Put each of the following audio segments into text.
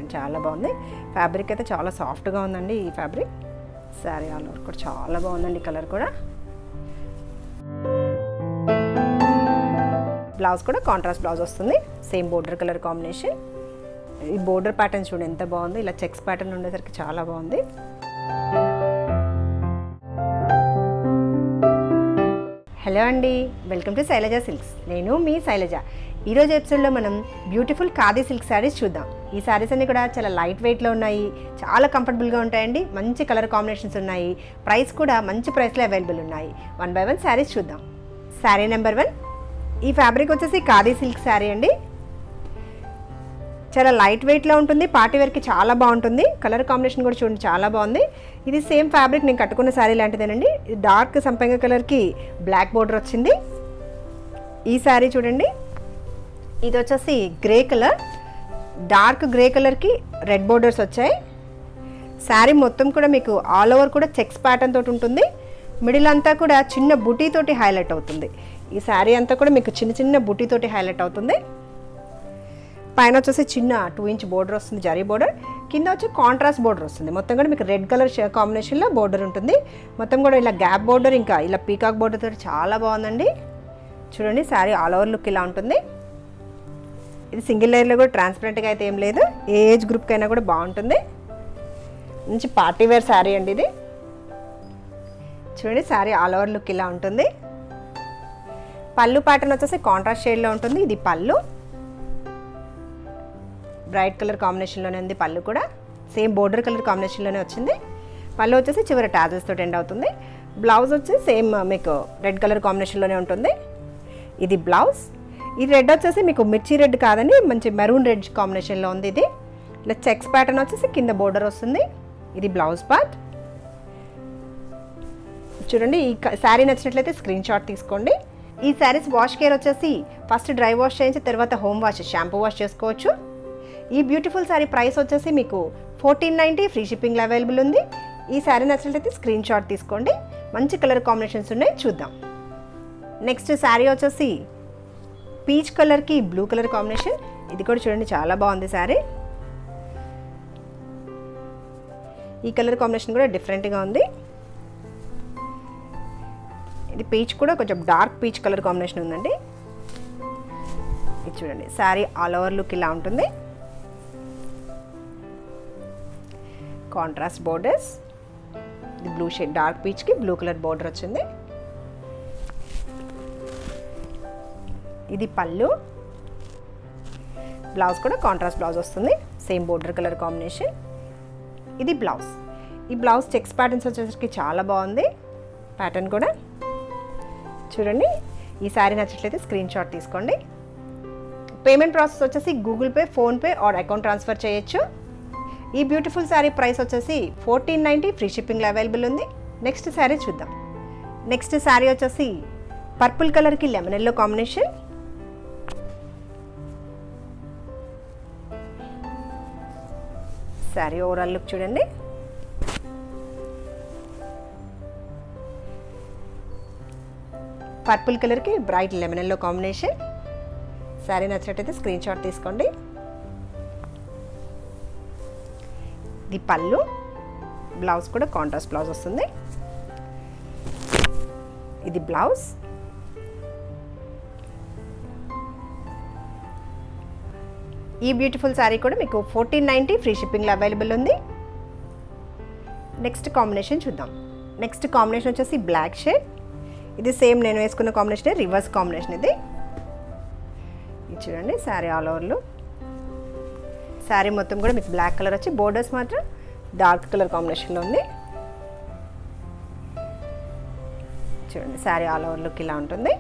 చూడండి చాలా బాగుంది ఫ్యాబ్రిక్ అయితే చాలా సాఫ్ట్గా ఉందండి ఈ ఫ్యాబ్రిక్ శారీ ఆల్ ఓవర్ కూడా చాలా బాగుందండి కలర్ కూడా బ్లౌజ్ కూడా కాంట్రాస్ట్ బ్లౌజ్ వస్తుంది సేమ్ బోర్డర్ కలర్ కాంబినేషన్ ఈ బోర్డర్ ప్యాటర్న్ చూడండి ఎంత బాగుంది ఇలా చెక్స్ ప్యాటర్న్ ఉండేసరికి చాలా బాగుంది హలో అండి వెల్కమ్ టు శైలజ సిల్క్స్ నేను మీ శైలజ ఈరోజు ఎపిసోడ్లో మనం బ్యూటిఫుల్ ఖాదీ సిల్క్ శారీస్ చూద్దాం ఈ శారీస్ అన్ని కూడా చాలా లైట్ వెయిట్లో ఉన్నాయి చాలా కంఫర్టబుల్గా ఉంటాయండి మంచి కలర్ కాంబినేషన్స్ ఉన్నాయి ప్రైస్ కూడా మంచి ప్రైస్లో అవైలబుల్ ఉన్నాయి వన్ బై వన్ శారీస్ చూద్దాం శారీ నెంబర్ వన్ ఈ ఫ్యాబ్రిక్ వచ్చేసి ఖాదీ సిల్క్ శారీ అండి చాలా లైట్ వెయిట్లో ఉంటుంది పార్టీ వేర్కి చాలా బాగుంటుంది కలర్ కాంబినేషన్ కూడా చూడండి చాలా బాగుంది ఇది సేమ్ ఫ్యాబ్రిక్ నేను కట్టుకున్న శారీ లాంటిదేనండి ఇది డార్క్ సంపంగ కలర్కి బ్లాక్ బోర్డర్ వచ్చింది ఈ శారీ చూడండి ఇది వచ్చేసి గ్రే కలర్ డార్క్ గ్రే కలర్కి రెడ్ బోర్డర్స్ వచ్చాయి శారీ మొత్తం కూడా మీకు ఆల్ ఓవర్ కూడా చెక్స్ ప్యాటర్న్ తోటి ఉంటుంది మిడిల్ అంతా కూడా చిన్న బుటీ తోటి హైలైట్ అవుతుంది ఈ శారీ అంతా కూడా మీకు చిన్న చిన్న బుటీ తోటి హైలైట్ అవుతుంది పైన వచ్చేసి చిన్న టూ ఇంచ్ బోర్డర్ వస్తుంది జరీ బోర్డర్ కింద వచ్చి కాంట్రాస్ట్ బోర్డర్ వస్తుంది మొత్తం కూడా మీకు రెడ్ కలర్ కాంబినేషన్లో బోర్డర్ ఉంటుంది మొత్తం కూడా ఇలా గ్యాప్ బోర్డర్ ఇంకా ఇలా పీకాక్ బోర్డర్ తోటి చాలా బాగుందండి చూడండి శారీ ఆల్ ఓవర్ లుక్ ఇలా ఉంటుంది ఇది సింగిల్ లేయర్లో కూడా ట్రాన్స్పరెంట్గా అయితే ఏం లేదు ఏ ఏజ్ గ్రూప్కి అయినా కూడా బాగుంటుంది మంచి పార్టీ వేర్ శారీ అండి ఇది చూడండి శారీ ఆల్ ఓవర్ లుక్ ఇలా ఉంటుంది పళ్ళు ప్యాటర్న్ వచ్చేసి కాంట్రాస్ట్ షేడ్లో ఉంటుంది ఇది పళ్ళు బ్రైట్ కలర్ కాంబినేషన్లోనే ఉంది పళ్ళు కూడా సేమ్ బోర్డర్ కలర్ కాంబినేషన్లోనే వచ్చింది పళ్ళు వచ్చేసి చివరి టాజెస్ తోటి ఎండ్ అవుతుంది బ్లౌజ్ వచ్చి సేమ్ మీకు రెడ్ కలర్ కాంబినేషన్లోనే ఉంటుంది ఇది బ్లౌజ్ ఈ రెడ్ వచ్చేసి మీకు మిర్చి రెడ్ కాదండి మంచి మెరూన్ రెడ్ కాంబినేషన్లో ఉంది ఇది ఇలా చెక్స్ ప్యాటర్న్ వచ్చేసి కింద బోర్డర్ వస్తుంది ఇది బ్లౌజ్ పార్ట్ చూడండి ఈ శారీ నచ్చినట్లయితే స్క్రీన్ షాట్ తీసుకోండి ఈ శారీస్ వాష్ కేర్ వచ్చేసి ఫస్ట్ డ్రై వాష్ చేయించి తర్వాత హోమ్ వాష్ షాంపూ వాష్ చేసుకోవచ్చు ఈ బ్యూటిఫుల్ శారీ ప్రైస్ వచ్చేసి మీకు ఫోర్టీన్ నైంటీ ఫ్రీ షిప్పింగ్లో అవైలబుల్ ఉంది ఈ శారీ నచ్చినట్లయితే స్క్రీన్ షాట్ తీసుకోండి మంచి కలర్ కాంబినేషన్స్ ఉన్నాయి చూద్దాం నెక్స్ట్ శారీ వచ్చేసి పీచ్ కలర్కి బ్లూ కలర్ కాంబినేషన్ ఇది కూడా చూడండి చాలా బాగుంది శారీ ఈ కలర్ కాంబినేషన్ కూడా డిఫరెంట్గా ఉంది ఇది పీచ్ కూడా కొంచెం డార్క్ పీచ్ కలర్ కాంబినేషన్ ఉందండి ఇది చూడండి శారీ ఆల్ ఓవర్ లుక్ ఇలా ఉంటుంది కాంట్రాస్ట్ బోర్డర్స్ ఇది బ్లూ షేడ్ డార్క్ పీచ్కి బ్లూ కలర్ బోర్డర్ వచ్చింది ఇది పళ్ళు బ్లౌజ్ కూడా కాంట్రాస్ట్ బ్లౌజ్ వస్తుంది సేమ్ బోర్డర్ కలర్ కాంబినేషన్ ఇది బ్లౌజ్ ఈ బ్లౌజ్ చెక్స్ ప్యాటర్న్స్ వచ్చేసరికి చాలా బాగుంది ప్యాటర్న్ కూడా చూడండి ఈ శారీ నచ్చట్లయితే స్క్రీన్ షాట్ తీసుకోండి పేమెంట్ ప్రాసెస్ వచ్చేసి Google Pay PhonePe or account transfer చేయొచ్చు ఈ బ్యూటిఫుల్ శారీ ప్రైస్ వచ్చేసి ఫోర్టీన్ నైంటీ ఫ్రీ షిప్పింగ్లో అవైలబుల్ ఉంది నెక్స్ట్ శారీ చూద్దాం నెక్స్ట్ శారీ వచ్చేసి పర్పుల్ కలర్కి lemon yellow combination sari overall look చూడండి పర్పుల్ కలర్కి bright lemon yellow combination sari నచ్చినట్టయితే స్క్రీన్ షాట్ తీసుకోండి ఇది పళ్ళు బ్లౌజ్ కూడా కాంట్రాస్ట్ బ్లౌజ్ వస్తుంది ఇది బ్లౌజ్ ఈ బ్యూటిఫుల్ శారీ కూడా మీకు ఫోర్టీన్ నైంటీ ఫ్రీ షిప్పింగ్లో అవైలబుల్ ఉంది నెక్స్ట్ కాంబినేషన్ చూద్దాం నెక్స్ట్ కాంబినేషన్ వచ్చేసి బ్లాక్ షేడ్ ఇది సేమ్ నేను వేసుకున్న కాంబినేషన్ రివర్స్ కాంబినేషన్ ఇది ఇది చూడండి శారీ ఆల్ ఓవర్లో శారీ మొత్తం కూడా మీకు బ్లాక్ కలర్ వచ్చి బోర్డర్స్ మాత్రం డార్క్ కలర్ కాంబినేషన్లో ఉంది చూడండి శారీ ఆల్ ఓవర్ లుక్ ఇలా ఉంటుంది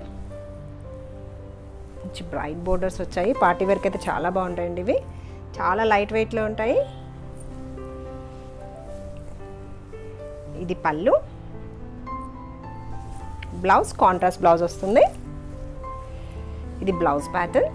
మంచి బ్రైట్ బోర్డర్స్ వచ్చాయి పార్టీ వేర్కి అయితే చాలా బాగుంటాయండి ఇవి చాలా లైట్ వెయిట్లో ఉంటాయి ఇది పళ్ళు బ్లౌజ్ కాంట్రాస్ట్ బ్లౌజ్ వస్తుంది ఇది బ్లౌజ్ ప్యాటర్న్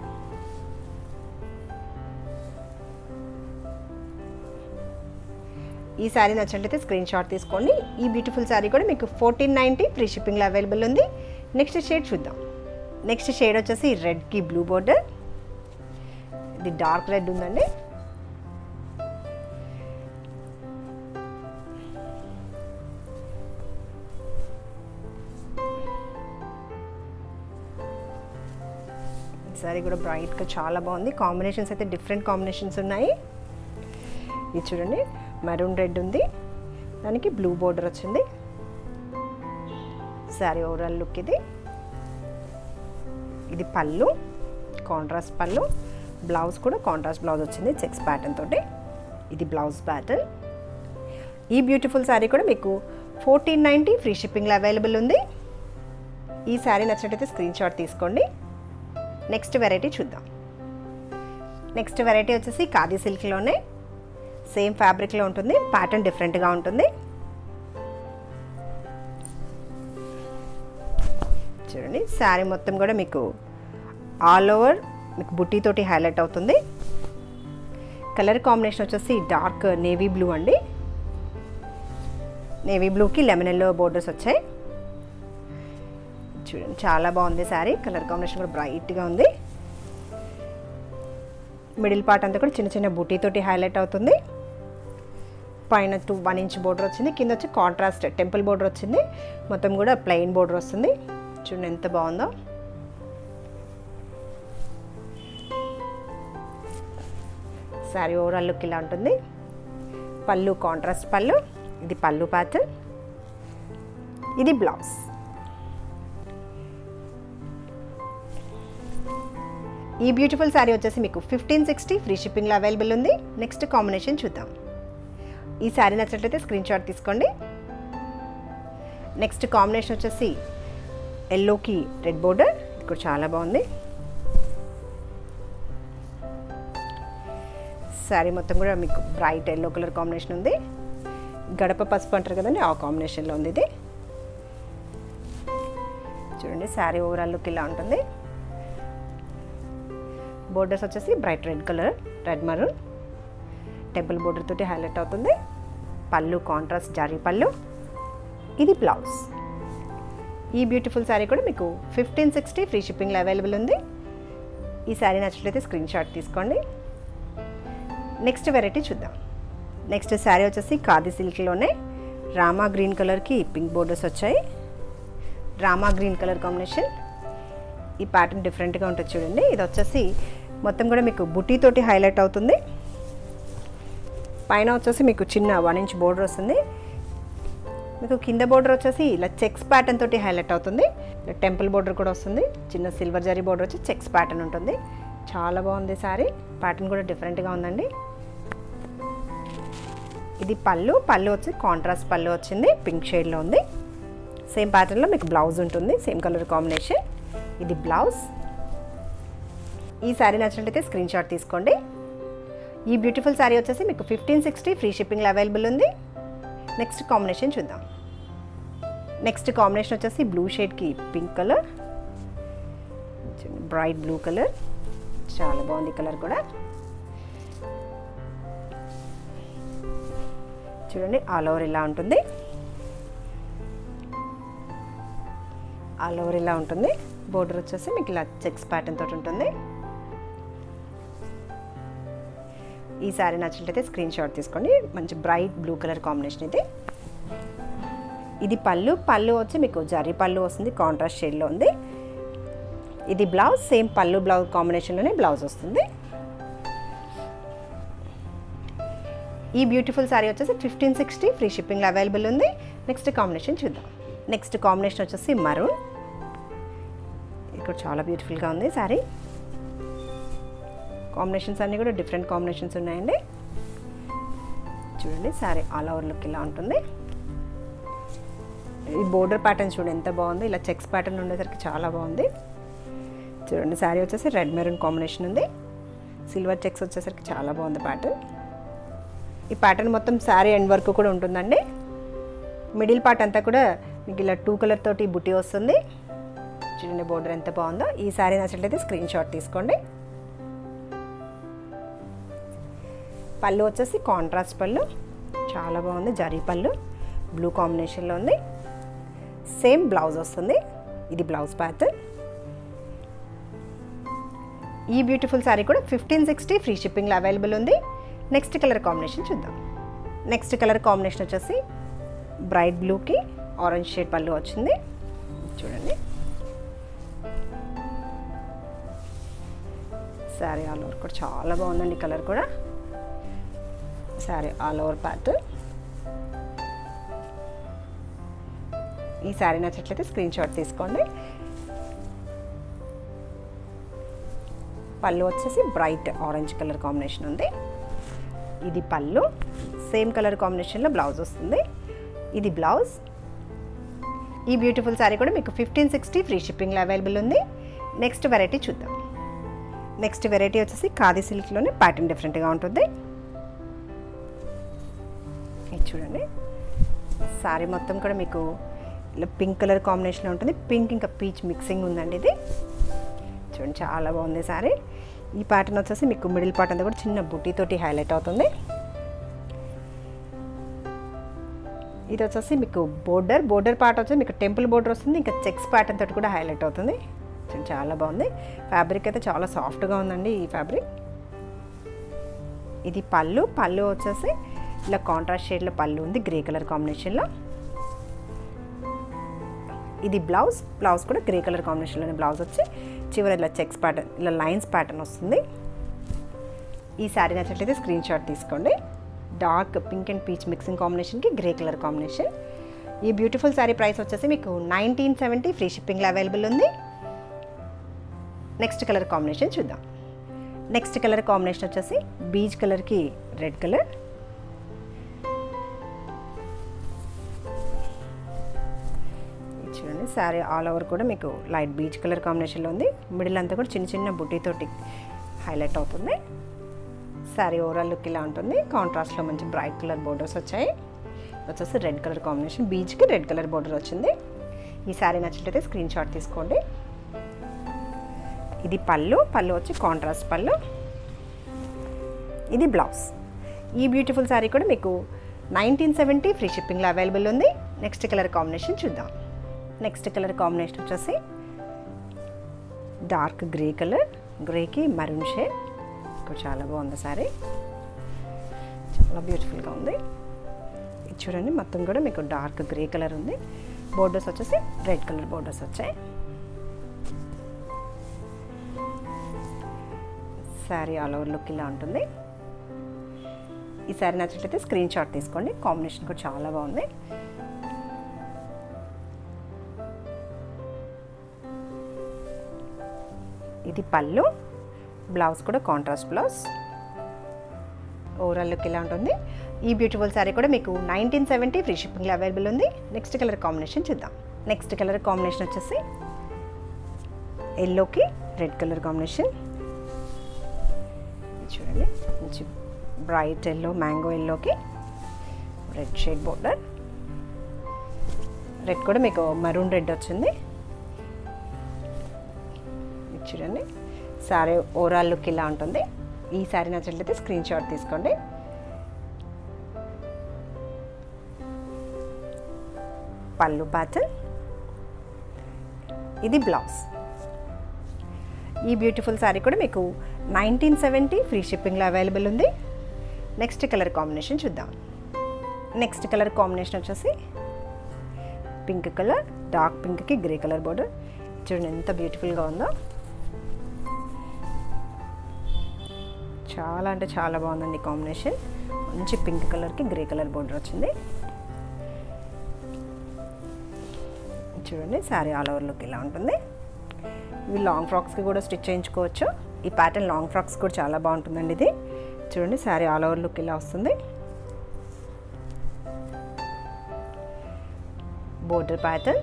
ఈ శారీ నచ్చినట్లయితే స్క్రీన్ షాట్ తీసుకోండి ఈ బ్యూటిఫుల్ శారీ కూడా మీకు ఫోర్టీన్ నైంటీ ఫ్రీ షిప్పింగ్లో అవైలబుల్ ఉంది నెక్స్ట్ షేడ్ చూద్దాం నెక్స్ట్ షేడ్ వచ్చేసి రెడ్కి బ్లూ బోర్డర్ ఇది డార్క్ రెడ్ ఉందండి సారీ కూడా బ్రైట్గా చాలా బాగుంది కాంబినేషన్స్ అయితే డిఫరెంట్ కాంబినేషన్స్ ఉన్నాయి ఇది చూడండి మెరూన్ రెడ్ ఉంది దానికి బ్లూ బోర్డర్ వచ్చింది శారీ ఓవరాల్ లుక్ ఇది ఇది పళ్ళు కాంట్రాస్ట్ పళ్ళు బ్లౌజ్ కూడా కాంట్రాస్ట్ బ్లౌజ్ వచ్చింది చెక్స్ ప్యాటర్న్ తోటి ఇది బ్లౌజ్ ప్యాటర్న్ ఈ బ్యూటిఫుల్ శారీ కూడా మీకు ఫోర్టీన్ నైంటీ ఫ్రీ షిప్పింగ్లో అవైలబుల్ ఉంది ఈ శారీ నచ్చినట్టయితే స్క్రీన్ షాట్ తీసుకోండి నెక్స్ట్ వెరైటీ చూద్దాం నెక్స్ట్ వెరైటీ వచ్చేసి ఖాదీ సిల్క్లోనే సేమ్ ఫ్యాబ్రిక్లో ఉంటుంది ప్యాటర్న్ డిఫరెంట్గా ఉంటుంది చూడండి శారీ మొత్తం కూడా మీకు ఆల్ ఓవర్ మీకు బుట్టీతోటి హైలైట్ అవుతుంది కలర్ కాంబినేషన్ వచ్చేసి డార్క్ నేవీ బ్లూ అండి నేవీ బ్లూకి లెమన్ ఎల్లో బోర్డర్స్ వచ్చాయి చూడండి చాలా బాగుంది శారీ కలర్ కాంబినేషన్ కూడా బ్రైట్గా ఉంది మిడిల్ పార్ట్ అంతా కూడా చిన్న చిన్న బుటీతోటి హైలైట్ అవుతుంది పైన టూ వన్ ఇంచ్ బోర్డర్ వచ్చింది కింద వచ్చి కాంట్రాస్ట్ టెంపుల్ బోర్డర్ వచ్చింది మొత్తం కూడా ప్లెయిన్ బోర్డర్ వస్తుంది చూడండి ఎంత బాగుందో శారీ ఓవరాల్ లుక్ ఇలా ఉంటుంది పళ్ళు కాంట్రాస్ట్ పళ్ళు ఇది పళ్ళు ప్యాటర్న్ ఇది బ్లౌజ్ ఈ బ్యూటిఫుల్ శారీ వచ్చేసి మీకు ఫిఫ్టీన్ సిక్స్టీ ఫ్రీ షిప్పింగ్లో అవైలబుల్ ఉంది నెక్స్ట్ కాంబినేషన్ చూద్దాం ఈ శారీ నచ్చినట్లయితే స్క్రీన్ షాట్ తీసుకోండి నెక్స్ట్ కాంబినేషన్ వచ్చేసి ఎల్లోకి రెడ్ బోర్డర్ ఇది కూడా చాలా బాగుంది శారీ మొత్తం కూడా మీకు బ్రైట్ ఎల్లో కలర్ కాంబినేషన్ ఉంది గడప పసుపు అంటారు కదండి ఆ కాంబినేషన్లో ఉంది ఇది చూడండి శారీ ఓవరాల్ లుక్ ఇలా ఉంటుంది బోర్డర్స్ వచ్చేసి bright red colour red maroon temple border తోటి హైలైట్ అవుతుంది పళ్ళు కాంట్రాస్ట్ జారీ పళ్ళు ఇది బ్లౌజ్ ఈ బ్యూటిఫుల్ శారీ కూడా మీకు ఫిఫ్టీన్ సిక్స్టీ ఫ్రీ షిప్పింగ్లో అవైలబుల్ ఉంది ఈ శారీ నచ్చినట్లయితే స్క్రీన్ షాట్ తీసుకోండి నెక్స్ట్ వెరైటీ చూద్దాం నెక్స్ట్ శారీ వచ్చేసి ఖాదీ సిల్క్లోనే రామా గ్రీన్ కలర్కి పింక్ బోర్డర్స్ వచ్చాయి రామా గ్రీన్ కలర్ కాంబినేషన్ ఈ ప్యాటర్న్ డిఫరెంట్గా ఉంటుంది చూడండి ఇది వచ్చేసి మొత్తం కూడా మీకు బుటీతోటి హైలైట్ అవుతుంది పైన వచ్చేసి మీకు చిన్న వన్ ఇంచ్ బోర్డర్ వస్తుంది మీకు కింద బోర్డర్ వచ్చేసి ఇలా చెక్స్ ప్యాటర్న్ తోటి హైలైట్ అవుతుంది ఇలా టెంపుల్ బోర్డర్ కూడా వస్తుంది చిన్న సిల్వర్ జరీ బోర్డర్ వచ్చి చెక్స్ ప్యాటర్న్ ఉంటుంది చాలా బాగుంది సారీ ప్యాటర్న్ కూడా డిఫరెంట్గా ఉందండి ఇది పళ్ళు పళ్ళు వచ్చి కాంట్రాస్ట్ పళ్ళు వచ్చింది పింక్ షేడ్లో ఉంది సేమ్ ప్యాటర్న్లో మీకు బ్లౌజ్ ఉంటుంది సేమ్ కలర్ కాంబినేషన్ ఇది బ్లౌజ్ ఈ శారీ నచ్చినట్లయితే స్క్రీన్ షాట్ తీసుకోండి ఈ బ్యూటిఫుల్ శారీ వచ్చేసి మీకు ఫిఫ్టీన్ సిక్స్టీ ఫ్రీ షిప్పింగ్లో అవైలబుల్ ఉంది నెక్స్ట్ కాంబినేషన్ చూద్దాం నెక్స్ట్ కాంబినేషన్ వచ్చేసి బ్లూ షేడ్కి pink colour bright blue colour చాలా బాగుంది కలర్ కూడా చూడండి ఆల్ ఓవర్ ఇలా ఉంటుంది ఆల్ ఓవర్ ఇలా ఉంటుంది బోర్డర్ వచ్చేసి మీకు ఇలా చెక్స్ ప్యాటర్న్ తోటి ఉంటుంది ఈ శారీ నచ్చినట్లయితే స్క్రీన్ షాట్ తీసుకోండి మంచి బ్రైట్ బ్లూ కలర్ కాంబినేషన్ ఇది ఇది పళ్ళు పళ్ళు వచ్చి మీకు జరీ పళ్ళు వస్తుంది కాంట్రాస్ట్ షేడ్లో ఉంది ఇది బ్లౌజ్ సేమ్ పళ్ళు బ్లౌజ్ కాంబినేషన్లోనే బ్లౌజ్ వస్తుంది ఈ బ్యూటిఫుల్ శారీ వచ్చేసి ఫిఫ్టీన్ సిక్స్టీ ఫ్రీ షిప్పింగ్లో అవైలబుల్ ఉంది నెక్స్ట్ కాంబినేషన్ చూద్దాం నెక్స్ట్ కాంబినేషన్ వచ్చేసి మరూన్ ఇక్కడ చాలా బ్యూటిఫుల్గా ఉంది శారీ కాంబినేషన్స్ అన్నీ కూడా డిఫరెంట్ కాంబినేషన్స్ ఉన్నాయండి చూడండి శారీ ఆల్ ఓవర్ లుక్ ఇలా ఉంటుంది ఈ బోర్డర్ ప్యాటర్న్ చూడండి ఎంత బాగుంది ఇలా చెక్స్ ప్యాటర్న్ ఉండేసరికి చాలా బాగుంది చూడండి శారీ వచ్చేసి రెడ్ మెరూన్ కాంబినేషన్ ఉంది సిల్వర్ చెక్స్ వచ్చేసరికి చాలా బాగుంది ప్యాటర్న్ ఈ ప్యాటర్న్ మొత్తం శారీ ఎండ్ వరకు కూడా ఉంటుందండి మిడిల్ పార్ట్ అంతా కూడా మీకు ఇలా టూ కలర్ తోటి బుట్టి వస్తుంది చూడండి బోర్డర్ ఎంత బాగుందో ఈ శారీ నచ్చినట్లయితే స్క్రీన్ షాట్ తీసుకోండి పళ్ళు వచ్చేసి కాంట్రాస్ట్ పళ్ళు చాలా బాగుంది జరీ పళ్ళు బ్లూ కాంబినేషన్లో ఉంది సేమ్ బ్లౌజ్ వస్తుంది ఇది బ్లౌజ్ ప్యాటర్న్ ఈ బ్యూటిఫుల్ శారీ కూడా ఫిఫ్టీన్ సిక్స్టీ ఫ్రీ షిప్పింగ్లో అవైలబుల్ ఉంది నెక్స్ట్ కలర్ కాంబినేషన్ చూద్దాం నెక్స్ట్ కలర్ కాంబినేషన్ వచ్చేసి బ్రైట్ బ్లూకి ఆరెంజ్ షేడ్ పళ్ళు వచ్చింది చూడండి శారీ ఆల్ ఓవర్ కూడా చాలా బాగుందండి కలర్ కూడా శారీ ఆల్ ఓవర్ ప్యాటర్న్ ఈ శారీ నచ్చట్లయితే స్క్రీన్ షాట్ తీసుకోండి పళ్ళు వచ్చేసి బ్రైట్ ఆరెంజ్ కలర్ కాంబినేషన్ ఉంది ఇది పళ్ళు సేమ్ కలర్ కాంబినేషన్లో బ్లౌజ్ వస్తుంది ఇది బ్లౌజ్ ఈ బ్యూటిఫుల్ శారీ కూడా మీకు ఫిఫ్టీన్ సిక్స్టీ ఫ్రీ షిప్పింగ్లో అవైలబుల్ ఉంది నెక్స్ట్ వెరైటీ చూద్దాం నెక్స్ట్ వెరైటీ వచ్చేసి ఖాదీ సిల్క్లోనే ప్యాటర్న్ డిఫరెంట్గా ఉంటుంది ఇది చూడండి శారీ మొత్తం కూడా మీకు ఇలా పింక్ కలర్ కాంబినేషన్లో ఉంటుంది పింక్ ఇంకా పీచ్ మిక్సింగ్ ఉందండి ఇది చూడండి చాలా బాగుంది శారీ ఈ ప్యాటర్న్ వచ్చేసి మీకు మిడిల్ పార్ట్ అంతా కూడా చిన్న బుట్టీతోటి హైలైట్ అవుతుంది ఇది వచ్చేసి మీకు బోర్డర్ బోర్డర్ పార్ట్ వచ్చి మీకు టెంపుల్ బోర్డర్ వస్తుంది ఇంకా చెక్స్ ప్యాటర్న్ తోటి కూడా హైలైట్ అవుతుంది చూడండి చాలా బాగుంది ఫ్యాబ్రిక్ అయితే చాలా సాఫ్ట్గా ఉందండి ఈ ఫ్యాబ్రిక్ ఇది పళ్ళు పళ్ళు వచ్చేసి ఇలా కాంట్రాస్ట్ షేడ్లో పళ్ళు ఉంది గ్రే కలర్ కాంబినేషన్లో ఇది బ్లౌజ్ బ్లౌజ్ కూడా గ్రే కలర్ కాంబినేషన్లోనే బ్లౌజ్ వచ్చి చివర ఇలా చెక్స్ ప్యాటర్న్ ఇలా లైన్స్ ప్యాటర్న్ వస్తుంది ఈ శారీ నచ్చినట్లయితే స్క్రీన్ షాట్ తీసుకోండి dark pink and peach mixing కాంబినేషన్కి గ్రే కలర్ కాంబినేషన్ ఈ బ్యూటిఫుల్ శారీ ప్రైస్ వచ్చేసి మీకు నైన్టీన్ సెవెంటీ ఫ్రీ షిప్పింగ్లో అవైలబుల్ ఉంది నెక్స్ట్ కలర్ కాంబినేషన్ చూద్దాం నెక్స్ట్ కలర్ కాంబినేషన్ వచ్చేసి బీచ్ కలర్కి రెడ్ కలర్ చూడండి శారీ ఆల్ ఓవర్ కూడా మీకు లైట్ బీచ్ కలర్ కాంబినేషన్లో ఉంది మిడిల్ అంతా కూడా చిన్న చిన్న బుట్టీతోటి హైలైట్ అవుతుంది శారీ ఓవరాల్ లుక్ ఇలా ఉంటుంది కాంట్రాస్ట్లో మంచి బ్రైట్ కలర్ బోర్డర్స్ వచ్చాయి వచ్చేసి రెడ్ కలర్ కాంబినేషన్ బీచ్కి రెడ్ కలర్ బోర్డర్ వచ్చింది ఈ శారీ నచ్చినట్లయితే స్క్రీన్ షాట్ తీసుకోండి ఇది పళ్ళు పళ్ళు వచ్చి కాంట్రాస్ట్ పళ్ళు ఇది బ్లౌజ్ ఈ బ్యూటిఫుల్ శారీ కూడా మీకు నైన్టీన్ సెవెంటీ ఫ్రీ షిప్పింగ్లో అవైలబుల్ ఉంది నెక్స్ట్ కలర్ కాంబినేషన్ చూద్దాం నెక్స్ట్ కలర్ కాంబినేషన్ వచ్చేసి డార్క్ గ్రే కలర్ గ్రేకి మరూన్ షేడ్ ఇక్కడ చాలా బాగుంది సారీ చాలా బ్యూటిఫుల్గా ఉంది ఇది చూడండి మొత్తం కూడా మీకు డార్క్ గ్రే కలర్ ఉంది బోర్డర్స్ వచ్చేసి రెడ్ కలర్ బోర్డర్స్ వచ్చాయి శారీ ఆల్ ఓవర్ లుక్ ఇలా ఉంటుంది ఈ శారీ నచ్చినట్లయితే స్క్రీన్ షాట్ తీసుకోండి కాంబినేషన్ కూడా చాలా బాగుంది ఇది పళ్ళు బ్లౌజ్ కూడా కాంట్రాస్ట్ బ్లౌజ్ ఓవరాల్ లుక్ ఇలా ఉంటుంది ఈ బ్యూటిఫుల్ శారీ కూడా మీకు నైన్టీన్ సెవెంటీ ఫ్రీ షిప్పింగ్లో అవైలబుల్ ఉంది నెక్స్ట్ కలర్ కాంబినేషన్ చూద్దాం నెక్స్ట్ కలర్ కాంబినేషన్ వచ్చేసి ఎల్లోకి రెడ్ కలర్ కాంబినేషన్ చూడండి మంచి బ్రైట్ ఎల్లో మ్యాంగో ఎల్లోకి రెడ్ షేడ్ బోర్డర్ రెడ్ కూడా మీకు మరూన్ రెడ్ వచ్చింది ఇది చూడండి శారీ ఓవరాల్ లుక్ ఇలా ఉంటుంది ఈ శారీ నచ్చినట్లయితే స్క్రీన్ షాట్ తీసుకోండి పళ్ళు ప్యాటర్న్ ఇది బ్లౌజ్ ఈ బ్యూటిఫుల్ శారీ కూడా మీకు నైన్టీన్ సెవెంటీ ఫ్రీ షిప్పింగ్లో అవైలబుల్ ఉంది నెక్స్ట్ కలర్ కాంబినేషన్ చూద్దాం నెక్స్ట్ కలర్ కాంబినేషన్ వచ్చేసి పింక్ కలర్ డార్క్ పింక్కి గ్రే కలర్ బోర్డర్ చూడండి ఎంత బ్యూటిఫుల్గా ఉందో చాలా అంటే చాలా బాగుందండి కాంబినేషన్ మంచి పింక్ కలర్కి గ్రే కలర్ బోర్డర్ వచ్చింది చూడండి శారీ ఆల్ ఓవర్ లుక్ ఇలా ఉంటుంది ఇవి లాంగ్ ఫ్రాక్స్కి కూడా స్టిచ్ చేయించుకోవచ్చు ఈ ప్యాటర్న్ లాంగ్ ఫ్రాక్స్ కూడా చాలా బాగుంటుందండి ఇది చూడండి శారీ ఆల్ ఓవర్ లుక్ ఇలా వస్తుంది బోర్డర్ ప్యాటర్న్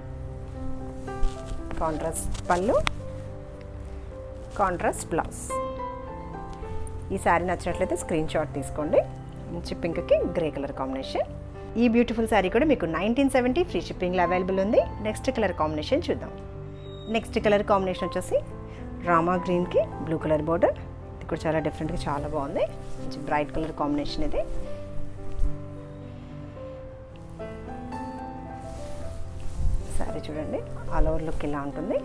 కాంట్రాస్ట్ పళ్ళు కాంట్రాస్ట్ బ్లౌజ్ ఈ శారీ నచ్చినట్లయితే స్క్రీన్ షాట్ తీసుకోండి మంచి పింక్కి గ్రే కలర్ కాంబినేషన్ ఈ బ్యూటిఫుల్ శారీ కూడా మీకు నైన్టీన్ సెవెంటీ ఫ్రీ షిప్పింగ్లో అవైలబుల్ ఉంది నెక్స్ట్ కలర్ కాంబినేషన్ చూద్దాం నెక్స్ట్ కలర్ కాంబినేషన్ వచ్చేసి రామా గ్రీన్కి బ్లూ కలర్ బోర్డర్ ఇది కూడా చాలా డిఫరెంట్గా చాలా బాగుంది మంచి బ్రైట్ కలర్ కాంబినేషన్ ఇది సారీ చూడండి ఆల్ ఓవర్ లుక్ ఇలా ఉంటుంది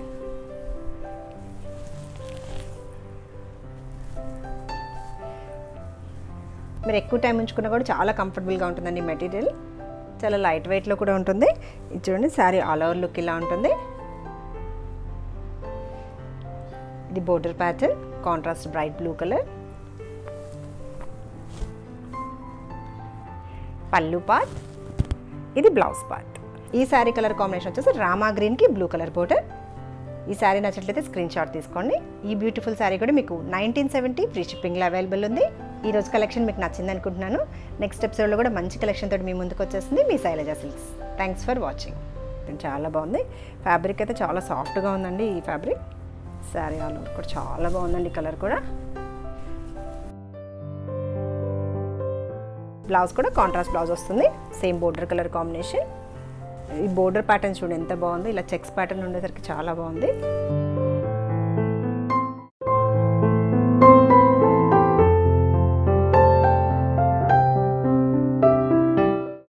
మీరు ఎక్కువ టైం ఉంచుకున్నా కూడా చాలా కంఫర్టబుల్గా ఉంటుందండి మెటీరియల్ చాలా లైట్ వెయిట్లో కూడా ఉంటుంది ఇది చూడండి శారీ ఆల్ ఓవర్ లుక్ ఇలా ఉంటుంది ఇది border pattern contrast bright blue colour పళ్ళు పార్ట్ ఇది బ్లౌజ్ పార్ట్ ఈ శారీ కలర్ కాంబినేషన్ వచ్చేసి రామా గ్రీన్కి బ్లూ కలర్ బోర్డర్ ఈ శారీ నచ్చినట్లయితే స్క్రీన్ షాట్ తీసుకోండి ఈ బ్యూటిఫుల్ శారీ కూడా మీకు నైన్టీన్ సెవెంటీ ఫ్రీ షిప్పింగ్లో అవైలబుల్ ఉంది ఈ రోజు కలెక్షన్ మీకు నచ్చింది అనుకుంటున్నాను నెక్స్ట్ ఎపిసోడ్లో కూడా మంచి కలెక్షన్ తోటి మీ ముందుకు వచ్చేస్తుంది మీ Shailaja silks thanks for watching చాలా బాగుంది ఫ్యాబ్రిక్ అయితే చాలా సాఫ్ట్గా ఉందండి ఈ ఫ్యాబ్రిక్ శారీ ఆల్ ఓవర్ కూడా చాలా బాగుందండి కలర్ కూడా బ్లౌజ్ కూడా కాంట్రాస్ట్ బ్లౌజ్ వస్తుంది సేమ్ బోర్డర్ కలర్ కాంబినేషన్ ఈ బోర్డర్ ప్యాటర్న్ చూడండి ఎంత బాగుంది ఇలా చెక్స్ ప్యాటర్న్ ఉండేసరికి చాలా బాగుంది